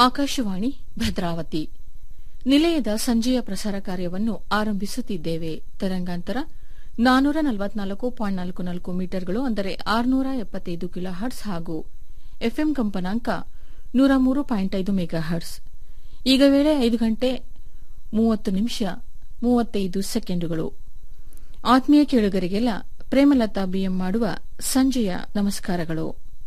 ಆಕಾಶವಾಣಿ ಭದ್ರಾವತಿ ನಿಲಯದ ಸಂಜೆಯ ಪ್ರಸಾರ ಕಾರ್ಯವನ್ನು ಆರಂಭಿಸುತ್ತಿದ್ದೇವೆ ತರಂಗಾಂತರ ನಾನೂರ ನಲವತ್ನಾಲ್ಕು ಪಾಯಿಂಟ್ ನಾಲ್ಕು ನಾಲ್ಕು ಮೀಟರ್ಗಳು ಅಂದರೆ ಆರುನೂರ ಎಪ್ಪತ್ತೈದು ಕಿಲೋ ಹರ್ಟ್ಸ್ ಹಾಗೂ ಎಫ್ಎಂ ಕಂಪನಾಂಕ ನೂರ ಮೂರು ಪಾಯಿಂಟ್ ಐದು ಮೆಗಾ ಹರ್ಟ್ಸ್ ಈಗ ವೇಳೆ ಐದು ಗಂಟೆ ಮೂವತ್ತು ನಿಮಿಷ ಮೂವತ್ತೈದು ಸೆಕೆಂಡುಗಳು ಆತ್ಮೀಯ ಕೇಳುಗರಿಗೆಲ್ಲ ಪ್ರೇಮಲತಾ ಬಿಎಂ ಮಾಡುವ ಸಂಜೆಯ ನಮಸ್ಕಾರಗಳು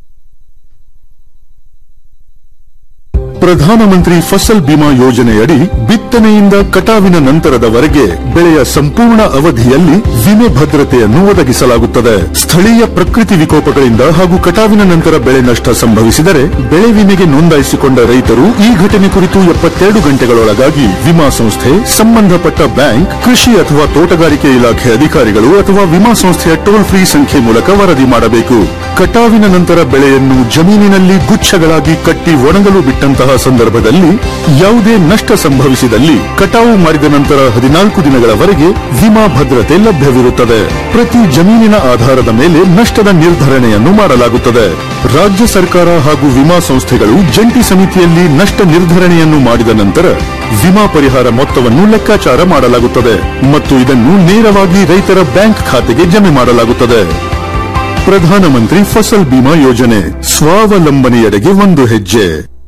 ಪ್ರಧಾನಮಂತ್ರಿ ಫಸಲ್ ಬಿಮಾ ಯೋಜನೆಯಡಿ ಬಿತ್ತನೆಯಿಂದ ಕಟಾವಿನ ನಂತರದವರೆಗೆ ಬೆಳೆಯ ಸಂಪೂರ್ಣ ಅವಧಿಯಲ್ಲಿ ವಿಮೆ ಭದ್ರತೆಯನ್ನು ಒದಗಿಸಲಾಗುತ್ತದೆ ಸ್ಥಳೀಯ ಪ್ರಕೃತಿ ವಿಕೋಪಗಳಿಂದ ಹಾಗೂ ಕಟಾವಿನ ನಂತರ ಬೆಳೆ ನಷ್ಟ ಸಂಭವಿಸಿದರೆ ಬೆಳೆ ವಿಮೆಗೆ ನೋಂದಾಯಿಸಿಕೊಂಡ ರೈತರು ಈ ಘಟನೆ ಕುರಿತು ಎಪ್ಪತ್ತೆರಡು ಗಂಟೆಗಳೊಳಗಾಗಿ ವಿಮಾ ಸಂಸ್ಥೆ ಸಂಬಂಧಪಟ್ಟ ಬ್ಯಾಂಕ್ ಕೃಷಿ ಅಥವಾ ತೋಟಗಾರಿಕೆ ಇಲಾಖೆ ಅಧಿಕಾರಿಗಳು ಅಥವಾ ವಿಮಾ ಸಂಸ್ಥೆಯ ಟೋಲ್ ಫ್ರೀ ಸಂಖ್ಯೆ ಮೂಲಕ ವರದಿ ಮಾಡಬೇಕು ಕಟಾವಿನ ನಂತರ ಬೆಳೆಯನ್ನು ಜಮೀನಿನಲ್ಲಿ ಗುಚ್ಛಗಳಾಗಿ ಕಟ್ಟಿ ಒಣಗಲು ಬಿಟ್ಟಂತಹ ಸಂದರ್ಭದಲ್ಲಿ ಯಾವುದೇ ನಷ್ಟ ಸಂಭವಿಸಿದಲ್ಲಿ ಕಟಾವು ಮಾಡಿದ ನಂತರ ಹದಿನಾಲ್ಕು ದಿನಗಳವರೆಗೆ ವಿಮಾ ಭದ್ರತೆ ಲಭ್ಯವಿರುತ್ತದೆ ಪ್ರತಿ ಜಮೀನಿನ ಆಧಾರದ ಮೇಲೆ ನಷ್ಟದ ನಿರ್ಧರಣೆಯನ್ನು ಮಾಡಲಾಗುತ್ತದೆ ರಾಜ್ಯ ಸರ್ಕಾರ ಹಾಗೂ ವಿಮಾ ಸಂಸ್ಥೆಗಳು ಜಂಟಿ ಸಮಿತಿಯಲ್ಲಿ ನಷ್ಟ ನಿರ್ಧರಣೆಯನ್ನು ಮಾಡಿದ ನಂತರ ವಿಮಾ ಪರಿಹಾರ ಮೊತ್ತವನ್ನು ಲೆಕ್ಕಾಚಾರ ಮಾಡಲಾಗುತ್ತದೆ ಮತ್ತು ಇದನ್ನು ನೇರವಾಗಿ ರೈತರ ಬ್ಯಾಂಕ್ ಖಾತೆಗೆ ಜಮೆ ಮಾಡಲಾಗುತ್ತದೆ ಪ್ರಧಾನಮಂತ್ರಿ ಫಸಲ್ ಬಿಮಾ ಯೋಜನೆ ಸ್ವಾವಲಂಬನೆಯೆಡೆಗೆ ಒಂದು ಹೆಜ್ಜೆ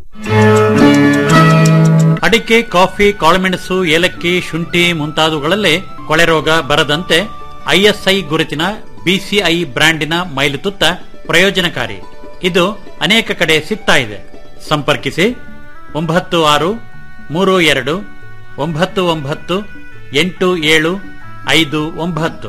ಅಡಿಕೆ ಕಾಫಿ ಕಾಳುಮೆಣಸು ಏಲಕ್ಕಿ ಶುಂಠಿ ಮುಂತಾದವುಗಳಲ್ಲೇ ಕೊಳೆ ರೋಗ ಬರದಂತೆ ಐಎಸ್ಐ ಗುರುತಿನ ಬಿಸಿಐ ಬ್ರ್ಯಾಂಡಿನ ಮೈಲುತುತ್ತ ಪ್ರಯೋಜನಕಾರಿ ಇದು ಅನೇಕ ಕಡೆ ಸಿಗ್ತಾ ಇದೆ ಸಂಪರ್ಕಿಸಿ ಒಂಬತ್ತು ಆರು ಮೂರು ಎರಡು ಒಂಬತ್ತು ಒಂಬತ್ತು ಎಂಟು ಏಳು ಐದು ಒಂಬತ್ತು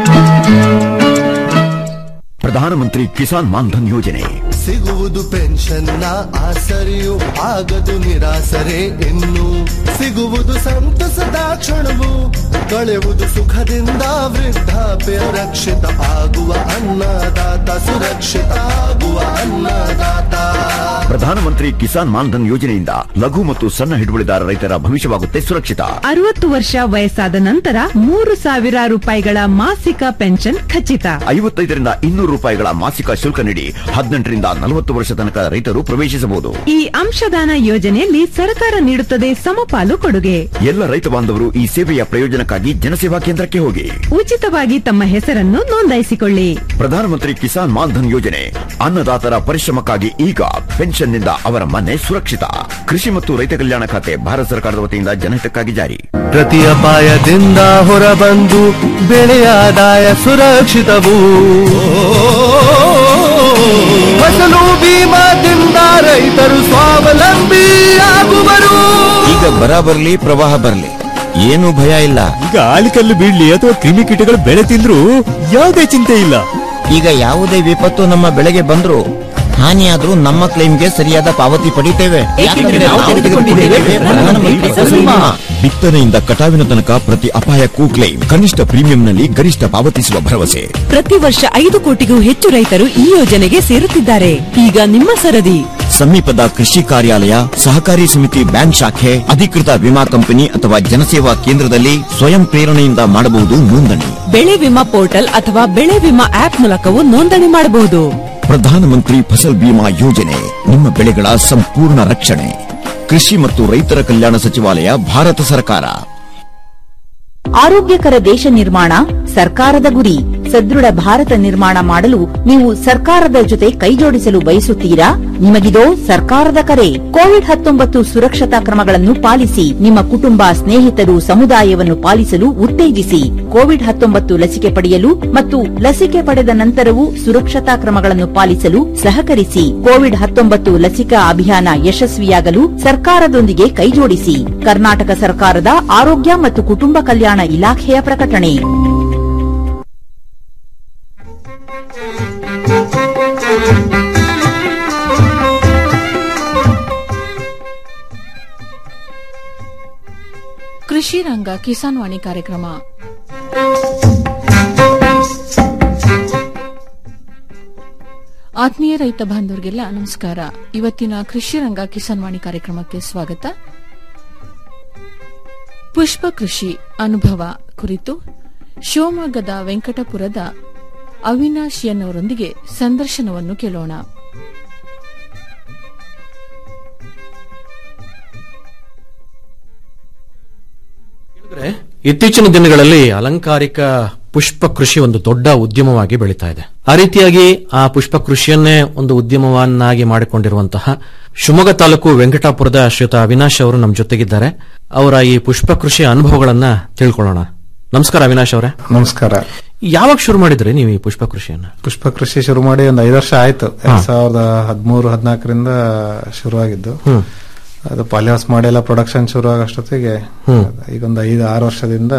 ಪ್ರಧಾನಮಂತ್ರಿ ಕಿಸಾನ್ ಮಾನ್ಧನ್ ಯೋಜನೆ ಸಿಗುವುದು ಪೆನ್ಷನ್ನ ಆಸರೆಯು ಆಗದು ನಿರಾಸರೆ ಇನ್ನು ಸಿಗುವುದು ಸಂತಸದ ಕ್ಷಣವು ಕಳೆವುದು ಸುಖದಿಂದ ವೃದ್ಧಾಪ್ಯ ರಕ್ಷಿತ ಆಗುವ ಅನ್ನದಾತ ಸುರಕ್ಷಿತ ಆಗುವ ಅನ್ನದಾತ ಪ್ರಧಾನಮಂತ್ರಿ ಕಿಸಾನ್ ಮಾನ್ಧನ್ ಯೋಜನೆಯಿಂದ ಲಘು ಮತ್ತು ಸಣ್ಣ ಹಿಡುವಳಿದಾರ ರೈತರ ಭವಿಷ್ಯವಾಗುತ್ತೆ ಸುರಕ್ಷಿತ ಅರವತ್ತು ವರ್ಷ ವಯಸ್ಸಾದ ನಂತರ ಮೂರು ಸಾವಿರ ರೂಪಾಯಿಗಳ ಮಾಸಿಕ ಪೆನ್ಷನ್ ಖಚಿತ ಐವತ್ತೈದರಿಂದ ಇನ್ನೂರು ರೂಪಾಯಿಗಳ ಮಾಸಿಕ ಶುಲ್ಕ ನೀಡಿ ಹದಿನೆಂಟರಿಂದ ನಲವತ್ತು ವರ್ಷ ತನಕ ರೈತರು ಪ್ರವೇಶಿಸಬಹುದು ಈ ಅಂಶದಾನ ಯೋಜನೆಯಲ್ಲಿ ಸರ್ಕಾರ ನೀಡುತ್ತದೆ ಸಮಪಾಲು ಕೊಡುಗೆ ಎಲ್ಲ ರೈತ ಬಾಂಧವರು ಈ ಸೇವೆಯ ಪ್ರಯೋಜನಕ್ಕಾಗಿ ಜನಸೇವಾ ಕೇಂದ್ರಕ್ಕೆ ಹೋಗಿ ಉಚಿತವಾಗಿ ತಮ್ಮ ಹೆಸರನ್ನು ನೋಂದಾಯಿಸಿಕೊಳ್ಳಿ ಪ್ರಧಾನಮಂತ್ರಿ ಕಿಸಾನ್ ಮಾನ್ಧನ್ ಯೋಜನೆ ಅನ್ನದಾತರ ಪರಿಶ್ರಮಕ್ಕಾಗಿ ಈಗ ಪೆನ್ಷನ್ನಿಂದ ಅವರ ಮನೆ ಸುರಕ್ಷಿತ ಕೃಷಿ ಮತ್ತು ರೈತ ಕಲ್ಯಾಣ ಖಾತೆ ಭಾರತ ಸರ್ಕಾರದ ವತಿಯಿಂದ ಜನಹಿತಕ್ಕಾಗಿ ಜಾರಿ ಪ್ರತಿ ಅಪಾಯದಿಂದ ಹೊರಬಂದು ಬೆಳೆಯ ಆದಾಯ ಸುರಕ್ಷಿತವು ಫಸಲು ಬೀಮಾದಿಂದ ರೈತರು ಸ್ವಾವಲಂಬಿ ಆಗುವರು ಈಗ ಬರ ಬರ್ಲಿ ಪ್ರವಾಹ ಬರ್ಲಿ ಏನು ಭಯ ಇಲ್ಲ ಈಗ ಆಲಿಕಲ್ಲು ಬೀಳ್ಲಿ ಅಥವಾ ಕ್ರಿಮಿಕೀಟಗಳು ಬೆಳೆ ತಿಂದ್ರು ಯಾವುದೇ ಚಿಂತೆ ಇಲ್ಲ ಈಗ ಯಾವುದೇ ವಿಪತ್ತು ನಮ್ಮ ಬೆಳೆಗೆ ಬಂದ್ರು ಹಾನಿಯಾದ್ರೂ ನಮ್ಮ ಕ್ಲೈಮ್ಗೆ ಸರಿಯಾದ ಪಾವತಿ ಪಡಿತೇವೆ ಯಾಕಂದ್ರೆ ನಾವು ತೆಗೆದುಕೊಂಡಿದ್ದೇವೆ ಪ್ರಧಾನಮಂತ್ರಿ ಫಸಲ್ ಬಿಮಾ. ಬಿತ್ತನೆಯಿಂದ ಕಟಾವಿನ ತನಕ ಪ್ರತಿ ಅಪಾಯಕ್ಕೂ ಕ್ಲೈಮ್ ಕನಿಷ್ಠ ಪ್ರೀಮಿಯಂನಲ್ಲಿ ಗರಿಷ್ಠ ಪಾವತಿಸುವ ಭರವಸೆ ಪ್ರತಿ ವರ್ಷ ಐದು ಕೋಟಿಗೂ ಹೆಚ್ಚು ರೈತರು ಈ ಯೋಜನೆಗೆ ಸೇರುತ್ತಿದ್ದಾರೆ ಈಗ ನಿಮ್ಮ ಸರದಿ ಸಮೀಪದ ಕೃಷಿ ಕಾರ್ಯಾಲಯ ಸಹಕಾರಿ ಸಮಿತಿ ಬ್ಯಾಂಕ್ ಶಾಖೆ ಅಧಿಕೃತ ವಿಮಾ ಕಂಪನಿ ಅಥವಾ ಜನಸೇವಾ ಕೇಂದ್ರದಲ್ಲಿ ಸ್ವಯಂ ಪ್ರೇರಣೆಯಿಂದ ಮಾಡಬಹುದು ನೋಂದಣಿ ಬೆಳೆ ವಿಮಾ ಪೋರ್ಟಲ್ ಅಥವಾ ಬೆಳೆ ವಿಮಾ ಆಪ್ ಮೂಲಕವೂ ನೋಂದಣಿ ಮಾಡಬಹುದು ಪ್ರಧಾನಮಂತ್ರಿ ಫಸಲ್ ಬಿಮಾ ಯೋಜನೆ ನಿಮ್ಮ ಬೆಳೆಗಳ ಸಂಪೂರ್ಣ ರಕ್ಷಣೆ ಕೃಷಿ ಮತ್ತು ರೈತರ ಕಲ್ಯಾಣ ಸಚಿವಾಲಯ ಭಾರತ ಸರ್ಕಾರ ಆರೋಗ್ಯಕರ ದೇಶ ನಿರ್ಮಾಣ ಸರ್ಕಾರದ ಗುರಿ ಸದೃಢ ಭಾರತ ನಿರ್ಮಾಣ ಮಾಡಲು ನೀವು ಸರ್ಕಾರದ ಜೊತೆ ಕೈಜೋಡಿಸಲು ಬಯಸುತ್ತೀರಾ ನಿಮಗಿದೋ ಸರ್ಕಾರದ ಕರೆ ಕೋವಿಡ್ ಹತ್ತೊಂಬತ್ತು ಸುರಕ್ಷತಾ ಕ್ರಮಗಳನ್ನು ಪಾಲಿಸಿ ನಿಮ್ಮ ಕುಟುಂಬ ಸ್ನೇಹಿತರು ಸಮುದಾಯವನ್ನು ಪಾಲಿಸಲು ಉತ್ತೇಜಿಸಿ ಕೋವಿಡ್ ಹತ್ತೊಂಬತ್ತು ಲಸಿಕೆ ಪಡೆಯಲು ಮತ್ತು ಲಸಿಕೆ ಪಡೆದ ನಂತರವೂ ಸುರಕ್ಷತಾ ಕ್ರಮಗಳನ್ನು ಪಾಲಿಸಲು ಸಹಕರಿಸಿ ಕೋವಿಡ್ ಹತ್ತೊಂಬತ್ತು ಲಸಿಕಾ ಅಭಿಯಾನ ಯಶಸ್ವಿಯಾಗಲು ಸರ್ಕಾರದೊಂದಿಗೆ ಕೈಜೋಡಿಸಿ ಕರ್ನಾಟಕ ಸರ್ಕಾರದ ಆರೋಗ್ಯ ಮತ್ತು ಕುಟುಂಬ ಕಲ್ಯಾಣ ಇಲಾಖೆಯ ಪ್ರಕಟಣೆ ಕೃಷಿ ರಂಗ ಕಿಸಾನ್ ವಾಣಿ ಕಾರ್ಯಕ್ರಮ ಆತ್ಮೀಯ ರೈತ ಬಾಂಧವರಿಗೆಲ್ಲ ನಮಸ್ಕಾರ ಇವತ್ತಿನ ಕೃಷಿ ರಂಗ ಕಿಸಾನ್ ವಾಣಿ ಕಾರ್ಯಕ್ರಮಕ್ಕೆ ಸ್ವಾಗತ ಪುಷ್ಪ ಕೃಷಿ ಅನುಭವ ಕುರಿತು ಶಿವಮೊಗ್ಗದ ವೆಂಕಟಪುರದ ಅವಿನಾಶ್ ಎನ್ನವರೊಂದಿಗೆ ಸಂದರ್ಶನವನ್ನು ಕೇಳೋಣ ಇತ್ತೀಚಿನ ದಿನಗಳಲ್ಲಿ ಅಲಂಕಾರಿಕ ಪುಷ್ಪ ಕೃಷಿ ಒಂದು ದೊಡ್ಡ ಉದ್ಯಮವಾಗಿ ಬೆಳೀತಾ ಇದೆ ಆ ರೀತಿಯಾಗಿ ಆ ಪುಷ್ಪ ಕೃಷಿಯನ್ನೇ ಒಂದು ಉದ್ಯಮವನ್ನಾಗಿ ಮಾಡಿಕೊಂಡಿರುವಂತಹ ಶಿವಮೊಗ್ಗ ತಾಲೂಕು ವೆಂಕಟಾಪುರದ ಶ್ರೀಯುತ ಅವಿನಾಶ್ ಅವರು ನಮ್ಮ ಜೊತೆಗಿದ್ದಾರೆ ಅವರ ಈ ಪುಷ್ಪ ಕೃಷಿ ಅನುಭವಗಳನ್ನ ತಿಳ್ಕೊಳ್ಳೋಣ ನಮಸ್ಕಾರ ಅವಿನಾಶ್ ಅವರೇ ನಮಸ್ಕಾರ ಯಾವಾಗ ಶುರು ಮಾಡಿದ್ರಿ ನೀವು ಈ ಪುಷ್ಪ ಕೃಷಿಯನ್ನ ಪುಷ್ಪ ಕೃಷಿ ಶುರು ಮಾಡಿ ಒಂದು ಐದು ವರ್ಷ ಆಯ್ತು ಎರಡ್ ಸಾವಿರದ ಹದಿಮೂರು ಹದಿನಾಲ್ಕರಿಂದ ಶುರುವಾಗಿದ್ದು ಹ್ಮ್. ಅದು ಪಾಲಿಹೌಸ್ ಮಾಡಿ ಎಲ್ಲ ಪ್ರೊಡಕ್ಷನ್ ಶುರು ಆಗೋಷ್ಟೊತ್ತಿಗೆ ಹ್ಮ್. ಈಗ ಒಂದು ಐದು ಆರು ವರ್ಷದಿಂದ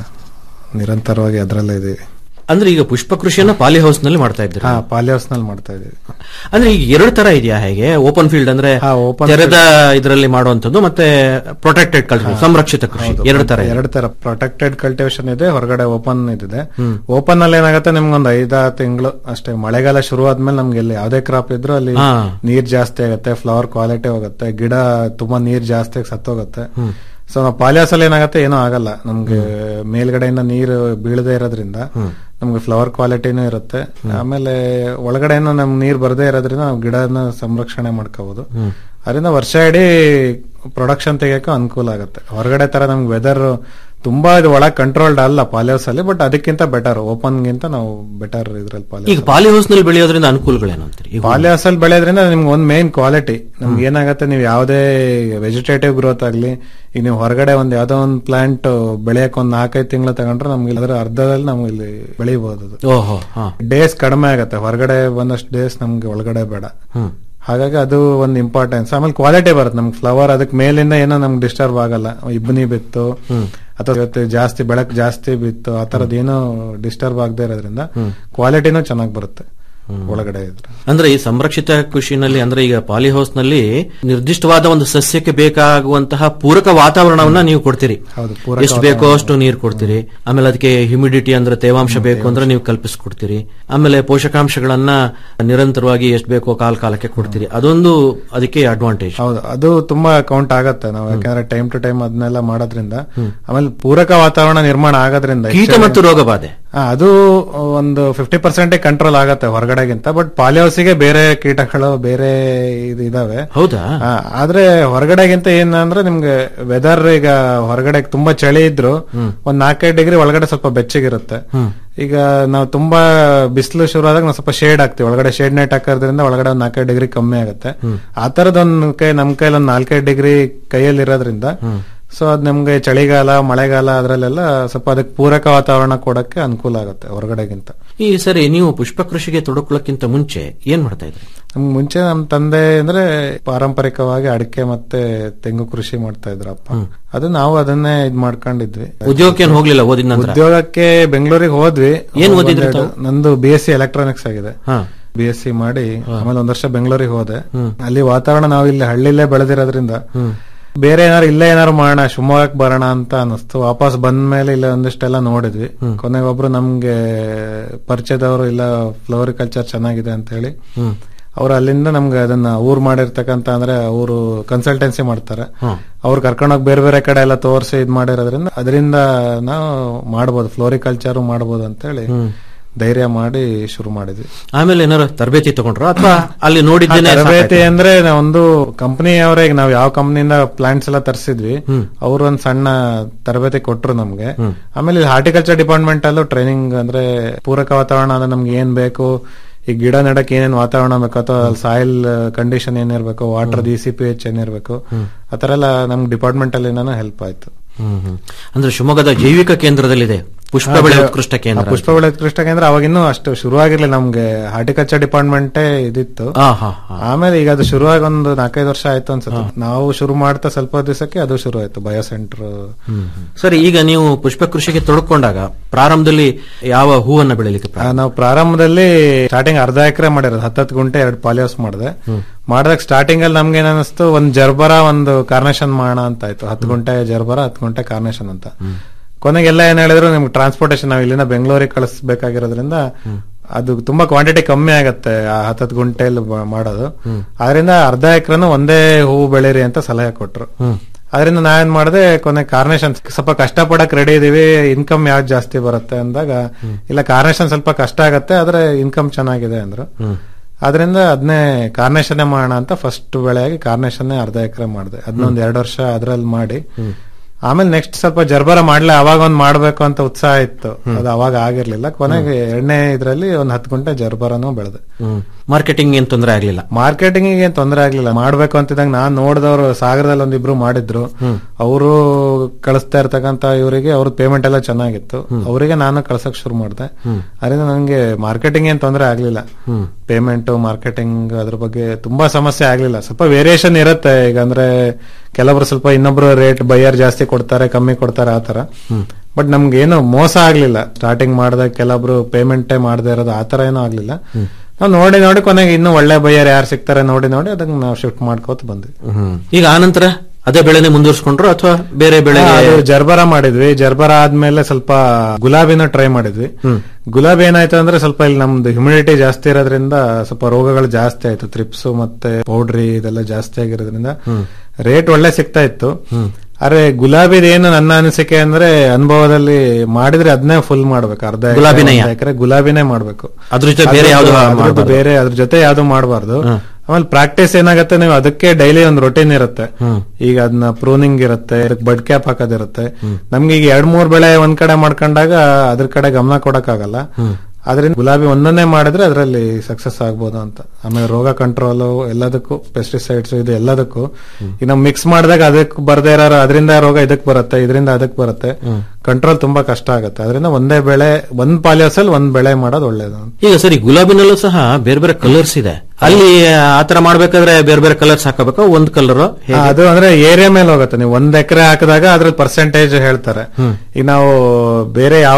ನಿರಂತರವಾಗಿ ಅದರಲ್ಲೇ ಇದೀವಿ ಅಂದ್ರೆ ಈಗ ಪುಷ್ಪ ಕೃಷಿಯನ್ನ ಪಾಲಿ ಹೌಸ್ ನಲ್ಲಿ ಮಾಡ್ತಾ ಇದ್ದೀರಿ ಹಾ ಪಾಲಿಹೌಸ್ ನಲ್ಲಿ ಮಾಡ್ತಾ ಇದೀವಿ ಅಂದ್ರೆ ಈಗ ಎರಡು ತರ ಇದೆಯಾ ಹೇಗೆ ಓಪನ್ ಫೀಲ್ಡ್ ಅಂದ್ರೆ open ತೆರೆದ ಇದರಲ್ಲಿ ಮಾಡುವಂತದ್ದು ಮತ್ತೆ ಪ್ರೊಟೆಕ್ಟೆಡ್ ಕಲ್ಚರ್ ಸಂರಕ್ಷಿತ ಕೃಷಿ ಎರಡು ತರ ಇದೆ. ಎರಡು ತರ ಪ್ರೊಟೆಕ್ಟೆಡ್ ಕಲ್ಟಿವೇಶನ್ ಇದೆ ಹೊರಗಡೆ ಓಪನ್ ಇದಿದೆ ಓಪನ್ ಅಲ್ಲಿ ಏನಾಗುತ್ತೆ ನಿಮ್ಗೆ ಒಂದು ಐದಾರು ತಿಂಗಳು ಅಷ್ಟೇ ಮಳೆಗಾಲ ಶುರು ಆದ್ಮೇಲೆ ನಮ್ಗೆ ಇಲ್ಲಿ ಯಾವ್ದೇ ಕ್ರಾಪ್ ಇದ್ರು ಅಲ್ಲಿ ಹಾ. ನೀರ್ ಜಾಸ್ತಿ ಆಗುತ್ತೆ ಫ್ಲವರ್ ಕ್ವಾಲಿಟಿ ಹೋಗುತ್ತೆ ಗಿಡ ತುಂಬಾ ನೀರ್ ಜಾಸ್ತಿ ಆಗಿ ಸತ್ತೋಗುತ್ತೆ ಸೊ ನಾವು ಪಾಲಿಯಾಸ್ ಅಲ್ಲಿ ಏನಾಗುತ್ತೆ ಏನೂ ಆಗಲ್ಲ ನಮ್ಗೆ ಮೇಲ್ಗಡೆಯಿಂದ ನೀರು ಬೀಳದೆ ಇರೋದ್ರಿಂದ ನಮ್ಗೆ ಫ್ಲವರ್ ಕ್ವಾಲಿಟಿನೂ ಇರುತ್ತೆ ಆಮೇಲೆ ಒಳಗಡೆಯಿಂದ ನಮ್ ನೀರ್ ಬರದೇ ಇರೋದ್ರಿಂದ ನಾವು ಗಿಡನ ಸಂರಕ್ಷಣೆ ಮಾಡ್ಕೋಬಹುದು ಅದರಿಂದ ವರ್ಷ ಇಡೀ ಪ್ರೊಡಕ್ಷನ್ ತೆಗಿಯಕ್ಕೆ ಅನುಕೂಲ ಆಗುತ್ತೆ ಹೊರಗಡೆ ತರ ನಮ್ಗೆ ವೆದರ್ ತುಂಬಾ ಇದು ಒಳಗ್ ಕಂಟ್ರೋಲ್ಡ್ ಅಲ್ಲ ಪಾಲಿಹೌಸ್ ಅಲ್ಲಿ ಬಟ್ ಅದಕ್ಕಿಂತ ಬೆಟರ್ ಓಪನ್ ಗಿಂತ ನಾವು ಬೆಟರ್ ಇದ್ರಲ್ಲಿ ಪಾಲಿ ಈಗ ಪಾಲಿ ಹೌಸ್ ನಲ್ಲಿ ಬೆಳೆಯೋದ್ರಿಂದ ಅನುಕೂಲಗಳೇನು ಅಂತೀರಿ ಈಗ ಪಾಲಿಹೌಸ್ ಅಲ್ಲಿ ಬೆಳೆಯೋದ್ರಿಂದ ನಿಮ್ಗೆ ಒಂದ್ ಮೇನ್ ಕ್ವಾಲಿಟಿ ನಮ್ಗೆ ಏನಾಗುತ್ತೆ ನೀವು ಯಾವುದೇ ವೆಜಿಟೇಟಿವ್ ಗ್ರೋತ್ ಆಗ್ಲಿ ಈಗ ನೀವು ಹೊರಗಡೆ ಒಂದ್ ಯಾವ್ದೋ ಒಂದ್ ಪ್ಲಾಂಟ್ ಬೆಳೆಯಕ್ ಒಂದ್ ನಾಲ್ಕೈದು ತಿಂಗಳು ತಗೊಂಡ್ರೆ ನಮ್ಗೆ ಇಲ್ಲಿ ಅದ್ರ ಅರ್ಧದಲ್ಲಿ ನಮ್ಗೆ ಇಲ್ಲಿ ಬೆಳಿಬಹುದು ಅದು ಓಹೋ ಹಾ ಡೇಸ್ ಕಡಿಮೆ ಆಗತ್ತೆ ಹೊರಗಡೆ ಬಂದಷ್ಟು ಡೇಸ್ ನಮ್ಗೆ ಒಳಗಡೆ ಬೇಡ ಹ್ಮ್ ಹಾಗಾಗಿ ಅದು ಒಂದು ಇಂಪಾರ್ಟೆನ್ಸ್ ಆಮೇಲೆ ಕ್ವಾಲಿಟಿ ಬರುತ್ತೆ ನಮ್ಗೆ ಫ್ಲವರ್ ಅದಕ್ಕೆ ಮೇಲಿಂದ ಏನೋ ನಮ್ಗೆ ಡಿಸ್ಟರ್ಬ್ ಆಗಲ್ಲ ಇಬ್ಬನಿ ಬಿತ್ತು ಅಥವಾ ಇವತ್ತು ಜಾಸ್ತಿ ಬೆಳಕು ಜಾಸ್ತಿ ಬಿತ್ತು ಆ ತರದ್ ಏನೋ ಡಿಸ್ಟರ್ಬ್ ಆಗದೆ ಇರೋದ್ರಿಂದ ಕ್ವಾಲಿಟಿನೂ ಚೆನ್ನಾಗಿ ಬರುತ್ತೆ ಒಳಗಡೆ ಇದ್ರೆ ಅಂದ್ರೆ ಈ ಸಂರಕ್ಷಿತ ಕೃಷಿನಲ್ಲಿ ಅಂದ್ರೆ ಈಗ ಪಾಲಿ ಹೌಸ್ ನಲ್ಲಿ ನಿರ್ದಿಷ್ಟವಾದ ಒಂದು ಸಸ್ಯಕ್ಕೆ ಬೇಕಾಗುವಂತಹ ಪೂರಕ ವಾತಾವರಣವನ್ನ ನೀವು ಕೊಡ್ತೀರಿ ಹೌದು ಪೂರಕ ಎಷ್ಟು ಬೇಕೋ ಅಷ್ಟು ನೀರು ಕೊಡ್ತೀರಿ ಆಮೇಲೆ ಅದಕ್ಕೆ ಹ್ಯುಮಿಡಿಟಿ ಅಂದ್ರೆ ತೇವಾಂಶ ಬೇಕು ಅಂದ್ರೆ ನೀವು ಕಲ್ಪಿಸ್ಕೊಡ್ತೀರಿ ಆಮೇಲೆ ಪೋಷಕಾಂಶಗಳನ್ನ ನಿರಂತರವಾಗಿ ಎಷ್ಟು ಬೇಕೋ ಕಾಲ ಕಾಲಕ್ಕೆ ಕೊಡ್ತೀರಿ ಅದೊಂದು ಅದಕ್ಕೆ ಅಡ್ವಾಂಟೇಜ್ ಹೌದು ಅದು ತುಂಬಾ ಕೌಂಟ್ ಆಗತ್ತೆ ನಾವು ಯಾಕಂದ್ರೆ ಟೈಮ್ ಟು ಟೈಮ್ ಅದನ್ನೆಲ್ಲ ಮಾಡೋದ್ರಿಂದ ಆಮೇಲೆ ಪೂರಕ ವಾತಾವರಣ ನಿರ್ಮಾಣ ಆಗೋದ್ರಿಂದ ಕೀಟ ಮತ್ತು ರೋಗ ಬಾಧೆ ಆ, ಅದು ಒಂದು ಫಿಫ್ಟಿ ಪರ್ಸೆಂಟ್ ಕಂಟ್ರೋಲ್ ಆಗತ್ತೆ ಹೊರಗಡೆಗಿಂತ ಬಟ್ ಪಾಲಿಹೌಸಿಗೆ ಬೇರೆ ಕೀಟಗಳು ಬೇರೆ ಇದು ಇದಾವೆ ಹೌದಾ ಆ, ಆದ್ರೆ ಹೊರಗಡೆಗಿಂತ ಏನಂದ್ರೆ ನಿಮ್ಗೆ ವೆದರ್ ಈಗ ಹೊರಗಡೆ ತುಂಬಾ ಚಳಿ ಇದ್ರು ಒಂದ್ ನಾಲ್ಕೈದು ಡಿಗ್ರಿ ಒಳಗಡೆ ಸ್ವಲ್ಪ ಬೆಚ್ಚಗಿರುತ್ತೆ ಈಗ ನಾವು ತುಂಬಾ ಬಿಸಿಲು ಶುರು ಆದಾಗ ನಾವು ಸ್ವಲ್ಪ ಶೇಡ್ ಹಾಕ್ತಿವಿ ಒಳಗಡೆ ಶೇಡ್ ನೆಟ್ ಹಾಕೋದ್ರಿಂದ ಒಳಗಡೆ ಒಂದ್ ನಾಲ್ಕೈದು ಡಿಗ್ರಿ ಕಮ್ಮಿ ಆಗುತ್ತೆ ಆ ತರದ್ ಒಂದ್ ಕೈ ನಮ್ ಕೈಲಿ ಒಂದ್ ನಾಲ್ಕೈದು ಡಿಗ್ರಿ ಕೈಯಲ್ಲಿ ಇರೋದ್ರಿಂದ ಸೊ ಅದ್ ನಮ್ಗೆ ಚಳಿಗಾಲ ಮಳೆಗಾಲ ಅದ್ರಲ್ಲೆಲ್ಲ ಸ್ವಲ್ಪ ಅದಕ್ಕೆ ಪೂರಕ ವಾತಾವರಣ ಕೊಡಕ್ಕೆ ಅನುಕೂಲ ಆಗುತ್ತೆ ಹೊರಗಡೆಗಿಂತ ಈ ಸರಿ ನೀವು ಪುಷ್ಪ ಕೃಷಿಗೆ ತೊಡಕೊಳ್ಳಕ್ಕಿಂತ ಮುಂಚೆ ಏನ್ ಮಾಡ್ತಾ ಇದ್ರಿ ನಮ್ಗೆ ಮುಂಚೆ ನಮ್ ತಂದೆ ಅಂದ್ರೆ ಪಾರಂಪರಿಕವಾಗಿ ಅಡಿಕೆ ಮತ್ತೆ ತೆಂಗು ಕೃಷಿ ಮಾಡ್ತಾ ಇದ್ರು ಅಪ್ಪ ಅದು ನಾವು ಅದನ್ನೇ ಇದ್ ಮಾಡ್ಕೊಂಡಿದ್ವಿ ಉದ್ಯೋಗಕ್ಕೆ ಏನ್ ಹೋಗ್ಲಿಲ್ಲ ಓದಿದ ನಂತರ ಉದ್ಯೋಗಕ್ಕೆ ಬೆಂಗಳೂರಿಗೆ ಹೋದ್ವಿ ಏನ್ ಓದಿದ್ರಿ ಒಂದೆರಡು- ತಾವು? ನಂದು ಬಿ ಎಸ್ ಸಿ ಎಲೆಕ್ಟ್ರಾನಿಕ್ಸ್ ಆಗಿದೆ ಹಾ ಬಿ ಎಸ್ ಸಿ ಮಾಡಿ ಆಮೇಲೆ ಒಂದ್ ವರ್ಷ ಬೆಂಗಳೂರಿಗೆ ಹೋದೆ ಅಲ್ಲಿ ವಾತಾವರಣ ನಾವು ಇಲ್ಲಿ ಹಳ್ಳಿಲೇ ಬೆಳೆದಿರೋದ್ರಿಂದ ಬೇರೆ ಏನಾರು ಇಲ್ಲೇ ಏನಾರು ಮಾಡೋಣ ಶಿವಮೊಗ್ಗಕ್ಕೆ ಬರೋಣ ಅಂತ ಅನಿಸ್ತು ವಾಪಸ್ ಬಂದ್ಮೇಲೆ ಇಲ್ಲ ಒಂದಿಷ್ಟೆಲ್ಲ ನೋಡಿದ್ವಿ ಕೊನೆಗೆ ಒಬ್ರು ನಮ್ಗೆ ಪರಿಚಯದವರು ಇಲ್ಲ ಫ್ಲವರಿಕಲ್ಚರ್ ಚೆನ್ನಾಗಿದೆ ಅಂತ ಹೇಳಿ ಅವ್ರು ಅಲ್ಲಿಂದ ನಮ್ಗೆ ಅದನ್ನ ಊರ್ ಮಾಡಿರ್ತಕ್ಕಂತ ಅಂದ್ರೆ ಅವರು ಕನ್ಸಲ್ಟೆನ್ಸಿ ಮಾಡ್ತಾರೆ ಅವ್ರು ಕರ್ಕೊಂಡೋಗಿ ಬೇರೆ ಬೇರೆ ಕಡೆ ಎಲ್ಲ ತೋರಿಸಿ ಇದ್ ಮಾಡಿರೋದ್ರಿಂದ ಅದರಿಂದ ನಾವು ಮಾಡ್ಬೋದು ಫ್ಲೋರಿಕಲ್ಚರ್ ಮಾಡ್ಬೋದು ಅಂತ ಹೇಳಿ ಧೈರ್ಯ ಮಾಡಿ ಶುರು ಮಾಡಿದ್ವಿ ಆಮೇಲೆ ಏನಾರು ತರಬೇತಿ ತಗೊಂಡ್ರ ಅಥವಾ ಅಲ್ಲಿ ನೋಡಿದ್ದೇನೆ ತರಬೇತಿ ಅಂದ್ರೆ ನಾವು ಒಂದು ಕಂಪನಿ ಅವರೇ ನಾವು ಯಾವ ಕಂಪನಿಯಿಂದ ಪ್ಲಾಂಟ್ಸ್ ಎಲ್ಲ ತರಿಸಿದ್ವಿ ಅವ್ರು ಒಂದ್ ಸಣ್ಣ ತರಬೇತಿ ಕೊಟ್ರು ನಮ್ಗೆ ಆಮೇಲೆ ಇಲ್ಲಿ ಹಾರ್ಟಿಕಲ್ಚರ್ ಡಿಪಾರ್ಟ್ಮೆಂಟ್ ಅಲ್ಲೂ ಟ್ರೈನಿಂಗ್ ಅಂದ್ರೆ ಪೂರಕ ವಾತಾವರಣ ಅಂದ್ರೆ ನಮ್ಗೆ ಏನ್ ಬೇಕು ಈ ಗಿಡ ನೆಡಕ್ ಏನೇನ್ ವಾತಾವರಣ ಬೇಕು ಅಥವಾ ಸಾಯಿಲ್ ಕಂಡೀಷನ್ ಏನಿರ್ಬೇಕು water D C P H ಏನಿರ್ಬೇಕು ಆತರ ಎಲ್ಲ ನಮ್ಗೆ ಡಿಪಾರ್ಟ್ಮೆಂಟ್ ಅಲ್ಲಿ ಹೆಲ್ಪ್ ಆಯ್ತು ಹ್ಮ್ ಹ್ಮ್. ಅಂದ್ರೆ ಶಿವಮೊಗ್ಗದ ಜೈವಿಕ ಕೇಂದ್ರದಲ್ಲಿದೆ ಪುಷ್ಪ ಬೆಳೆ ಉತ್ಕೃಷ್ಟ ಆ ಕೇಂದ್ರ ಪುಷ್ಪ ಬೆಳೆ ಉತ್ಕೃಷ್ಟ ಕೇಂದ್ರ ಅವಾಗಿನ್ನೂ ಅಷ್ಟು ಶುರುವಾಗಿರ್ಲಿಲ್ಲ ನಮ್ಗೆ ಹಾರ್ಟಿಕಲ್ಚರ್ ಡಿಪಾರ್ಟ್ಮೆಂಟೇ ಇದಿತ್ತು ಆ, ಹಾ, ಹಾ. ಆಮೇಲೆ ಈಗ ಅದು ಶುರುವಾಗಿ ಒಂದು ನಾಲ್ಕೈದು ವರ್ಷ ಆಯ್ತು ಅನ್ಸುತ್ತೆ ನಾವು ಶುರು ಮಾಡ್ತಾ ಸ್ವಲ್ಪ ದಿವಸಕ್ಕೆ ಅದು ಶುರು ಆಯ್ತು ಬಯೋ ಸೆಂಟರ್ ಸರಿ ಈಗ ನೀವು ಪುಷ್ಪ ಕೃಷಿಗೆ ತೊಡಕೊಂಡಾಗ ಪ್ರಾರಂಭದಲ್ಲಿ ಯಾವ ಹೂವನ್ನ ಬೆಳಿಲಿಕ್ಕೆ ಪ್ರಾರಂಭ- ನಾವು ಪ್ರಾರಂಭದಲ್ಲಿ ಸ್ಟಾರ್ಟಿಂಗ್ ಅರ್ಧ ಎಕರೆ ಮಾಡಿರೋದು ಹತ್ತತ್ತು ಗುಂಟೆ ಎರಡು ಪಾಲಿಹೌಸ್ ಮಾಡಿದೆ ಮಾಡಿದಾಗ ಸ್ಟಾರ್ಟಿಂಗ್ ಅಲ್ಲಿ ನಮ್ಗೆ ಏನಿಸ್ತು ಒಂದ್ ಜರ್ಬರ ಒಂದು ಕಾರ್ನೇಷನ್ ಮಾಡೋಣ ಅಂತ ಆಯ್ತು ಹತ್ತು ಗುಂಟೆ ಜರ್ಬರ ಹತ್ತು ಗುಂಟೆ ಕಾರ್ನೇಷನ್ ಅಂತ ಕೊನೆಗೆಲ್ಲ ಏನ್ ಹೇಳಿದ್ರು ನಿಮ್ಗೆ ಟ್ರಾನ್ಸ್ಪೋರ್ಟೇಷನ್ ನಾವು ಇಲ್ಲಿಂದ ಬೆಂಗಳೂರಿಗೆ ಕಳಿಸ್ಬೇಕಾಗಿರೋದ್ರಿಂದ ಅದು ತುಂಬಾ ಕ್ವಾಂಟಿಟಿ ಕಮ್ಮಿ ಆಗತ್ತೆ ಆ ಹತ್ತತ್ತು ಗುಂಟೆಯಲ್ಲಿ ಬ- ಮಾಡೋದು ಅದರಿಂದ ಅರ್ಧ ಎಕರೆನು ಒಂದೇ ಹೂವು ಬೆಳೀರಿ ಅಂತ ಸಲಹೆ ಕೊಟ್ರು ಅದರಿಂದ ನಾವೇನ್ ಮಾಡಿದೆ ಕೊನೆ ಕಾರ್ನೇಷನ್ ಸ್ವಲ್ಪ ಕಷ್ಟಪಡಕ್ ರೆಡಿ ಇದೀವಿ ಇನ್ಕಮ್ ಯಾವ್ದು ಜಾಸ್ತಿ ಬರುತ್ತೆ ಅಂದಾಗ ಇಲ್ಲ ಕಾರ್ನೇಷನ್ ಸ್ವಲ್ಪ ಕಷ್ಟ ಆಗತ್ತೆ ಆದ್ರೆ ಇನ್ಕಮ್ ಚೆನ್ನಾಗಿದೆ ಅಂದ್ರು ಅದರಿಂದ ಅದನ್ನೇ ಕಾರ್ನೇಷನ್ನೇ ಮಾಡೋಣ ಅಂತ ಫಸ್ಟ್ ಬೆಳೆಯಾಗಿ ಕಾರ್ನೇಷನ್ನೇ ಅರ್ಧ ಎಕರೆ ಮಾಡಿದೆ ಅದನ್ನೊಂದ್ ಎರಡು ವರ್ಷ ಅದ್ರಲ್ಲಿ ಮಾಡಿ ಆಮೇಲೆ ನೆಕ್ಸ್ಟ್ ಸ್ವಲ್ಪ ಜರ್ಬರ ಮಾಡ್ಲೆ ಅವಾಗ ಒಂದ್ ಮಾಡ್ಬೇಕು ಅಂತ ಉತ್ಸಾಹ ಇತ್ತು ಅದು ಅವಾಗ ಆಗಿರ್ಲಿಲ್ಲ ಕೊನೆಗೆ ಎರಡನೇ ಇದ್ರಲ್ಲಿ ಒಂದ್ ಹತ್ತು ಗಂಟೆ ಜರ್ಬರನು ಬೆಳೆದೆ ಮಾರ್ಕೆಟಿಂಗ್ ಏನ್ ತೊಂದರೆ ಆಗ್ಲಿಲ್ಲ ಮಾರ್ಕೆಟಿಂಗ್ ಏನ್ ತೊಂದರೆ ಆಗ್ಲಿಲ್ಲ ಮಾಡ್ಬೇಕು ಅಂತಿದ್ದಾಗ ನಾನ್ ನೋಡಿದವರು ಸಾಗರದಲ್ಲಿ ಒಂದಿಬ್ರು ಮಾಡಿದ್ರು ಅವರು ಕಳಿಸ್ತಾ ಇರ್ತಕ್ಕಂತ ಇವರಿಗೆ ಅವ್ರ ಪೇಮೆಂಟ್ ಎಲ್ಲ ಚೆನ್ನಾಗಿತ್ತು ಅವರಿಗೆ ನಾನು ಕಳ್ಸಕ್ ಶುರು ಮಾಡಿದೆ ಅದರಿಂದ ನನಗೆ ಮಾರ್ಕೆಟಿಂಗ್ ಏನ್ ತೊಂದರೆ ಆಗ್ಲಿಲ್ಲ ಪೇಮೆಂಟ್ ಮಾರ್ಕೆಟಿಂಗ್ ಅದ್ರ ಬಗ್ಗೆ ತುಂಬಾ ಸಮಸ್ಯೆ ಆಗ್ಲಿಲ್ಲ ಸ್ವಲ್ಪ ವೇರಿಯೇಷನ್ ಇರುತ್ತೆ ಈಗ ಅಂದ್ರೆ ಕೆಲವರು ಸ್ವಲ್ಪ ಇನ್ನೊಬ್ರು ರೇಟ್ ಬೈಯರ್ ಜಾಸ್ತಿ ಕೊಡ್ತಾರೆ ಕಮ್ಮಿ ಕೊಡ್ತಾರೆ ಆತರ ಬಟ್ ನಮ್ಗೆ ಏನು ಮೋಸ ಆಗ್ಲಿಲ್ಲ ಸ್ಟಾರ್ಟಿಂಗ್ ಮಾಡಿದಾಗ ಕೆಲವೊಬ್ರು ಪೇಮೆಂಟೇ ಮಾಡದೇ ಇರೋದು ಆತರ ಏನೂ ಆಗ್ಲಿಲ್ಲ ನಾವು ನೋಡಿ ನೋಡಿ ಕೊನೆಗೆ ಇನ್ನು ಒಳ್ಳೆ ಬೈಯರ್ ಯಾರು ಸಿಗ್ತಾರೆ ನೋಡಿ ನೋಡಿ ಅದನ್ನ ನಾವು ಶಿಫ್ಟ್ ಮಾಡ್ಕೋತ ಬಂದ್ವಿ ಈಗ ಆನಂತರ ಅದೇ ಬೆಳೆನೆ ಮುಂದುವರ್ಸ್ಕೊಂಡ್ರು ಅಥವಾ ಬೇರೆ ಬೆಳೆ ಹಾ, ಅದು ಜರ್ಬರ ಮಾಡಿದ್ವಿ ಜರ್ಬರ ಆದ್ಮೇಲೆ ಸ್ವಲ್ಪ ಗುಲಾಬಿನ ಟ್ರೈ ಮಾಡಿದ್ವಿ ಗುಲಾಬಿ ಏನಾಯ್ತು ಅಂದ್ರೆ ಸ್ವಲ್ಪ ಇಲ್ಲಿ ನಮ್ದು ಹ್ಯುಮಿಡಿಟಿ ಜಾಸ್ತಿ ಇರೋದ್ರಿಂದ ಸ್ವಲ್ಪ ರೋಗಗಳು ಜಾಸ್ತಿ ಆಯ್ತು ತ್ರಿಪ್ಸ್ ಮತ್ತೆ ಪೌಡ್ರಿ ಇದೆಲ್ಲ ಜಾಸ್ತಿ ಆಗಿರೋದ್ರಿಂದ ರೇಟ್ ಒಳ್ಳೆ ಸಿಗ್ತಾ ಇತ್ತು ಅರೆ ಗುಲಾಬಿದ ಏನು ನನ್ನ ಅನಿಸಿಕೆ ಅಂದ್ರೆ ಅನುಭವದಲ್ಲಿ ಮಾಡಿದ್ರೆ ಅದನ್ನೇ ಫುಲ್ ಮಾಡ್ಬೇಕು ಅರ್ಧ ಎಕರೆ, ಗುಲಾಬಿನೇ? ಒಂದ್ ಎಕರೆ ಗುಲಾಬಿನೇ ಮಾಡ್ಬೇಕು ಅದ್ರ ಜೊತೆ ಬೇರೆ ಯಾವ್ದು ಅದ್ರದ್ದು ಮಾಡ್ಬಾರ್ದು? ಬೇರೆ ಅದ್ರ ಜೊತೆ ಯಾವ್ದು ಮಾಡಬಾರ್ದು ಆಮೇಲೆ ಪ್ರಾಕ್ಟೀಸ್ ಏನಾಗತ್ತೆ ನೀವು ಅದಕ್ಕೆ ಡೈಲಿ ಒಂದು ರೊಟೀನ್ ಇರುತ್ತೆ ಈಗ ಅದನ್ನ ಪ್ರೂನಿಂಗ್ ಇರುತ್ತೆ ಅದಕ್ಕೆ ಬಡ್ ಕ್ಯಾಪ್ ಹಾಕೋದಿರುತ್ತೆ ನಮ್ಗೆ ಈಗ ಎರಡ್ ಮೂರ್ ಬೆಳೆ ಒಂದ್ ಕಡೆ ಮಾಡ್ಕೊಂಡಾಗ ಅದ್ರ ಕಡೆ ಗಮನ ಕೊಡಕ್ ಆಗಲ್ಲ ಅದರಿಂದ ಗುಲಾಬಿ ಒಂದನ್ನೇ ಮಾಡಿದ್ರೆ ಅದರಲ್ಲಿ ಸಕ್ಸಸ್ ಆಗ್ಬೋದು ಅಂತ ಆಮೇಲೆ ರೋಗ ಕಂಟ್ರೋಲ್ ಎಲ್ಲದಕ್ಕೂ ಪೆಸ್ಟಿಸೈಡ್ಸ್ ಇದು ಎಲ್ಲದಕ್ಕೂ ಈಗ ನಾವು ಮಿಕ್ಸ್ ಮಾಡಿದಾಗ ಅದಕ್ಕೆ ಬರ್ದೇ ಇರೋ ಅದರಿಂದ ರೋಗ ಇದಕ್ ಬರುತ್ತೆ ಇದರಿಂದ ಅದಕ್ಕೆ ಬರುತ್ತೆ ಕಂಟ್ರೋಲ್ ತುಂಬಾ ಕಷ್ಟ ಆಗುತ್ತೆ ಅದರಿಂದ ಒಂದೇ ಬೆಳೆ ಒಂದ್ ಪಾಲಿಯೋಸಲ್ ಒಂದ್ ಬೆಳೆ ಮಾಡೋದು ಒಳ್ಳೇದು ಈಗ ಸರಿ ಗುಲಾಬಿನಲ್ಲೂ ಸಹ ಬೇರೆ ಬೇರೆ ಕಲರ್ಸ್ ಇದೆ ಅಲ್ಲಿ ಆತರ ಮಾಡ್ಬೇಕಾದ್ರೆ ಬೇರೆ ಬೇರೆ ಕಲರ್ಸ್ ಹಾಕಬೇಕು ಒಂದ್ ಕಲರ್ ಹಾ, ಅದು ಅಂದ್ರೆ ಏರಿಯಾ ಮೇಲೆ ಹೋಗುತ್ತೆ ನೀವು ಒಂದ್ ಎಕರೆ ಹಾಕಿದಾಗ ಅದ್ರ ಪರ್ಸೆಂಟೇಜ್ ಹೇಳ್ತಾರೆ ಈಗ ನಾವು ಬೇರೆ ಯಾವ